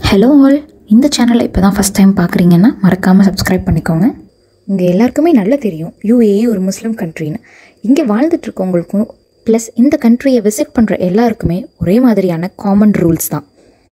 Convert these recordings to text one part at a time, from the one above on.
hello all இந்த சேனலை இப்போ தான் ஃபஸ்ட் டைம் பார்க்குறீங்கன்னா மறக்காமல் சப்ஸ்கிரைப் பண்ணிக்கோங்க உங்கள் எல்லாருக்குமே நல்லா தெரியும் யூஏஇ ஒரு முஸ்லீம் கண்ட்ரின்னு இங்கே வாழ்ந்துட்டுருக்கவங்களுக்கும் ப்ளஸ் இந்த கண்ட்ரியை விசிட் பண்ணுற எல்லாருக்குமே ஒரே மாதிரியான காமன் ரூல்ஸ் தான்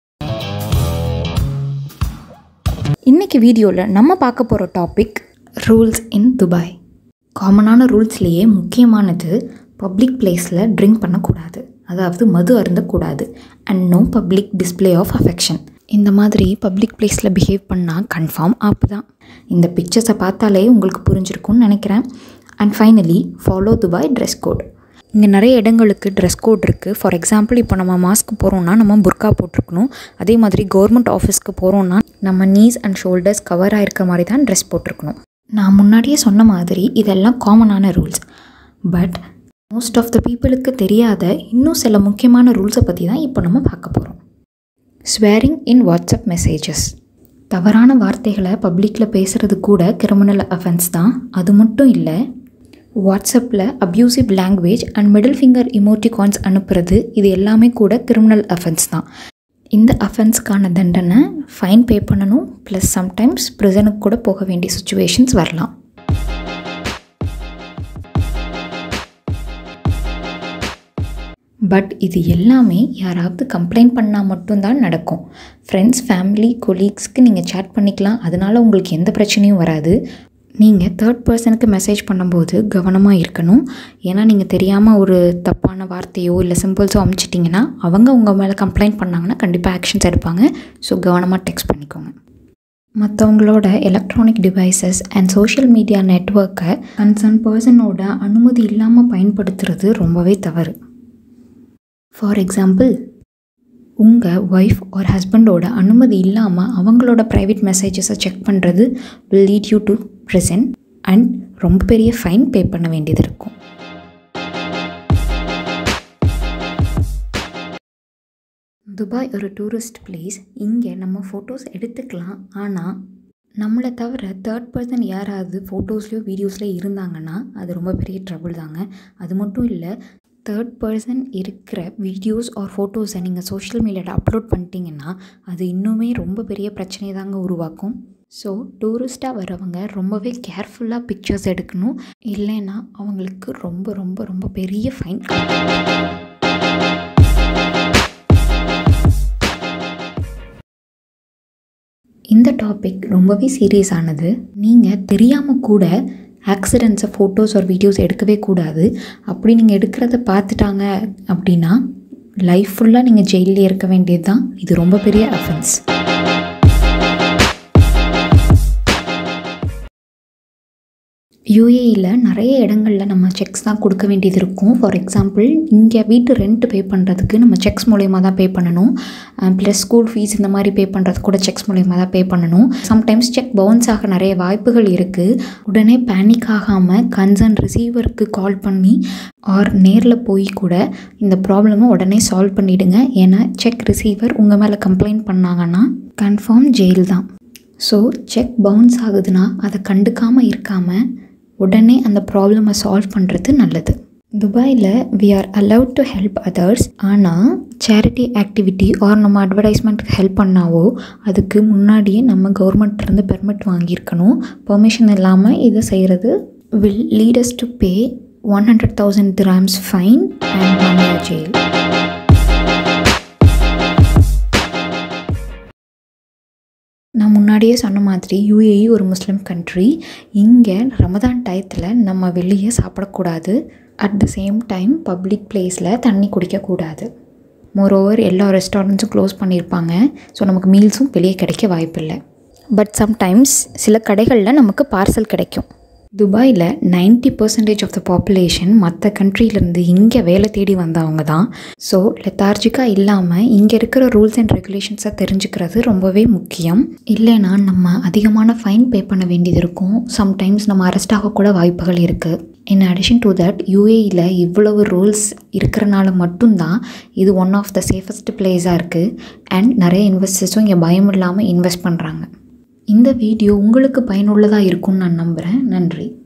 இன்றைக்கி வீடியோவில் நம்ம பார்க்க போகிற டாபிக் ரூல்ஸ் இன் துபாய் காமனான ரூல்ஸ்லேயே முக்கியமானது பப்ளிக் பிளேஸில் ட்ரிங்க் பண்ணக்கூடாது அதாவது மது அருந்தக்கூடாது and no public display of affection இந்த மாதிரி பப்ளிக் பிளேஸில் பிஹேவ் பண்ணால் கன்ஃபார்ம் ஆப் தான் இந்த பிக்சர்ஸை பார்த்தாலே உங்களுக்கு புரிஞ்சிருக்கும்னு நினைக்கிறேன் and finally follow Dubai dress code இங்கே நிறைய இடங்களுக்கு ட்ரெஸ் கோட் இருக்குது ஃபார் எக்ஸாம்பிள் இப்போ நம்ம மாஸ்க்கு போகிறோம்னா நம்ம புர்கா போட்டிருக்கணும் அதே மாதிரி கவர்மெண்ட் ஆஃபீஸ்க்கு போகிறோம்னா நம்ம நீஸ் அண்ட் ஷோல்டர்ஸ் கவர் ஆகிருக்க மாதிரி தான் ட்ரெஸ் போட்டிருக்கணும் நான் முன்னாடியே சொன்ன மாதிரி இதெல்லாம் காமனான rules but most of the பீப்புளுக்கு தெரியாத இன்னும் சில முக்கியமான ரூல்ஸை பற்றி தான் இப்போ நம்ம பார்க்க போகிறோம் ஸ்வேரிங் இன் வாட்ஸ்அப் மெசேஜஸ் தவறான வார்த்தைகளை பப்ளிக்கில் பேசுகிறது கூட கிரிமினல் அஃபென்ஸ் தான் அது மட்டும் இல்லை வாட்ஸ்அப்பில் abusive language and middle finger emoticons அனுப்புறது இது எல்லாமே கூட கிரிமினல் அஃபென்ஸ் தான் இந்த அஃபென்ஸ்க்கான தண்டனை ஃபைன் பே பண்ணணும் ப்ளஸ் சம்டைம்ஸ் ப்ரிசனுக்கு கூட போக வேண்டிய சுச்சுவேஷன்ஸ் வரலாம் பட் இது எல்லாமே யாராவது கம்ப்ளைண்ட் பண்ணால் மட்டும்தான் நடக்கும் ஃப்ரெண்ட்ஸ் ஃபேமிலி கொலீக்ஸ்க்கு நீங்கள் சேட் பண்ணிக்கலாம் அதனால் உங்களுக்கு எந்த பிரச்சனையும் வராது நீங்கள் தேர்ட் பர்சனுக்கு மெசேஜ் பண்ணும்போது கவனமாக இருக்கணும் ஏன்னா நீங்கள் தெரியாமல் ஒரு தப்பான வார்த்தையோ இல்லை சிம்பிள்ஸோ அமுச்சிட்டிங்கன்னா அவங்க உங்கள் மேலே கம்ப்ளைண்ட் பண்ணாங்கன்னா கண்டிப்பாக ஆக்ஷன்ஸ் எடுப்பாங்க ஸோ கவனமாக டெக்ஸ்ட் பண்ணிக்கோங்க மற்றவங்களோட electronic devices and social media நெட்ஒர்க்கை கன்சர்ன் பர்சனோட அனுமதி இல்லாமல் பயன்படுத்துறது ரொம்பவே தவறு ஃபார் எக்ஸாம்பிள் உங்கள் ஒய்ஃப் ஒரு ஹஸ்பண்டோட அனுமதி இல்லாமல் அவங்களோட ப்ரைவேட் மெசேஜஸை செக் பண்ணுறது will lead you to prison and ரொம்ப பெரிய ஃபைன் பே பண்ண வேண்டியது இருக்கும் துபாய் ஒரு டூரிஸ்ட் பிளேஸ் இங்கே நம்ம ஃபோட்டோஸ் எடுத்துக்கலாம் ஆனால் நம்மளை தவிர தேர்ட் பர்சன் யாராவது ஃபோட்டோஸ்லையோ வீடியோஸ்லையோ இருந்தாங்கன்னா அது ரொம்ப பெரிய ட்ரபுள் தாங்க அது மட்டும் இல்லை தேர்ட் பர்சன் இருக்கிற வீடியோஸ் ஆர் ஃபோட்டோஸை நீங்கள் சோஷியல் மீடியாவில் அப்லோட் பண்ணிட்டீங்கன்னா அது இன்னுமே ரொம்ப பெரிய பிரச்சனையை தாங்க உருவாக்கும் ஸோ டூரிஸ்ட்டாக வரவங்க ரொம்பவே கேர்ஃபுல்லாக பிக்சர்ஸ் எடுக்கணும் இல்லைன்னா அவங்களுக்கு ரொம்ப ரொம்ப ரொம்ப பெரிய ஃபைன் இந்த டாபிக் ரொம்பவே சீரியஸானது நீங்கள் தெரியாமல் கூட ஆக்சிடெண்ட்ஸை ஃபோட்டோஸ் ஒரு வீடியோஸ் எடுக்கவே கூடாது அப்படி நீங்கள் எடுக்கிறத பார்த்துட்டாங்க அப்படின்னா லைஃப் ஃபுல்லாக நீங்கள் ஜெயிலே இருக்க வேண்டியது தான் இது ரொம்ப பெரிய அஃபென்ஸ் யூஏஇயில் நிறைய இடங்களில் நம்ம செக்ஸ் தான் கொடுக்க வேண்டியது இருக்கும் ஃபார் எக்ஸாம்பிள் இங்கே வீட்டு ரெண்ட் பே பண்ணுறதுக்கு நம்ம செக்ஸ் மூலயமா தான் பே பண்ணணும் ப்ளஸ் ஸ்கூல் ஃபீஸ் இந்த மாதிரி பே பண்ணுறது கூட செக்ஸ் மூலயமா தான் பே பண்ணணும் சம்டைம்ஸ் செக் பவுன்ஸ் ஆக நிறைய வாய்ப்புகள் இருக்குது உடனே பேனிக் ஆகாமல் கன்சர்ன் ரிசீவருக்கு கால் பண்ணி ஆர் நேரில் போய் கூட இந்த ப்ராப்ளமை உடனே சால்வ் பண்ணிவிடுங்க ஏன்னா செக் ரிசீவர் உங்கள் மேலே கம்ப்ளைண்ட் பண்ணாங்கன்னா கன்ஃபார்ம் ஜெயில் தான் ஸோ செக் பவுன்ஸ் ஆகுதுன்னா அதை கண்டுக்காமல் இருக்காமல் உடனே அந்த ப்ராப்ளமை சால்வ் பண்ணுறது நல்லது துபாயில் we are allowed to help others ஆனால் சேரிட்டி ஆக்டிவிட்டி ஆர் நம்ம அட்வர்டைஸ்மெண்ட்டுக்கு ஹெல்ப் பண்ணாவோ அதுக்கு முன்னாடியே நம்ம கவர்மெண்ட்லேருந்து பெர்மிட் வாங்கியிருக்கணும் பெர்மிஷன் இல்லாமல் இதை செய்கிறது will leads to pay one hundred thousand grams fine and one year jail நான் முன்னாடியே சொன்ன மாதிரி யூஏஇ ஒரு முஸ்லீம் கண்ட்ரி இங்கே ரமதான் டயத்தில் நம்ம வெளியே சாப்பிடக்கூடாது at the same time public பிளேஸில் தண்ணி குடிக்கக்கூடாது மோரோவர் எல்லா ரெஸ்டாரண்ட்ஸும் க்ளோஸ் பண்ணியிருப்பாங்க ஸோ நமக்கு மீல்ஸும் வெளியே கிடைக்க வாய்ப்பில்லை பட் சம்டைம்ஸ் சில கடைகளில் நமக்கு பார்சல் கிடைக்கும் துபாயில் ninety percentage of the population மற்ற கண்ட்ரிலேருந்து இங்கே வேலை தேடி வந்தவங்க தான் ஸோ லெத்தார்ஜிக்காக இல்லாமல் இங்கே இருக்கிற ரூல்ஸ் அண்ட் ரெகுலேஷன்ஸை தெரிஞ்சுக்கிறது ரொம்பவே முக்கியம் இல்லைன்னா நம்ம அதிகமான ஃபைன் பே பண்ண வேண்டியது இருக்கும் சம்டைம்ஸ் நம்ம அரெஸ்ட் ஆகக்கூட வாய்ப்புகள் இருக்குது இன் அடிஷன் டு தட் யூஏயில் இவ்வளவு ரூல்ஸ் இருக்கிறனால மட்டும்தான் இது ஒன் ஆஃப் த சேஃபஸ்ட் பிளேஸாக இருக்குது அண்ட் நிறைய இன்வெஸ்டர்ஸும் இங்கே பயம் இல்லாமல் இன்வெஸ்ட் பண்ணுறாங்க இந்த வீடியோ உங்களுக்கு பயனுள்ளதாக இருக்கும்னு நான் நம்புகிறேன் நன்றி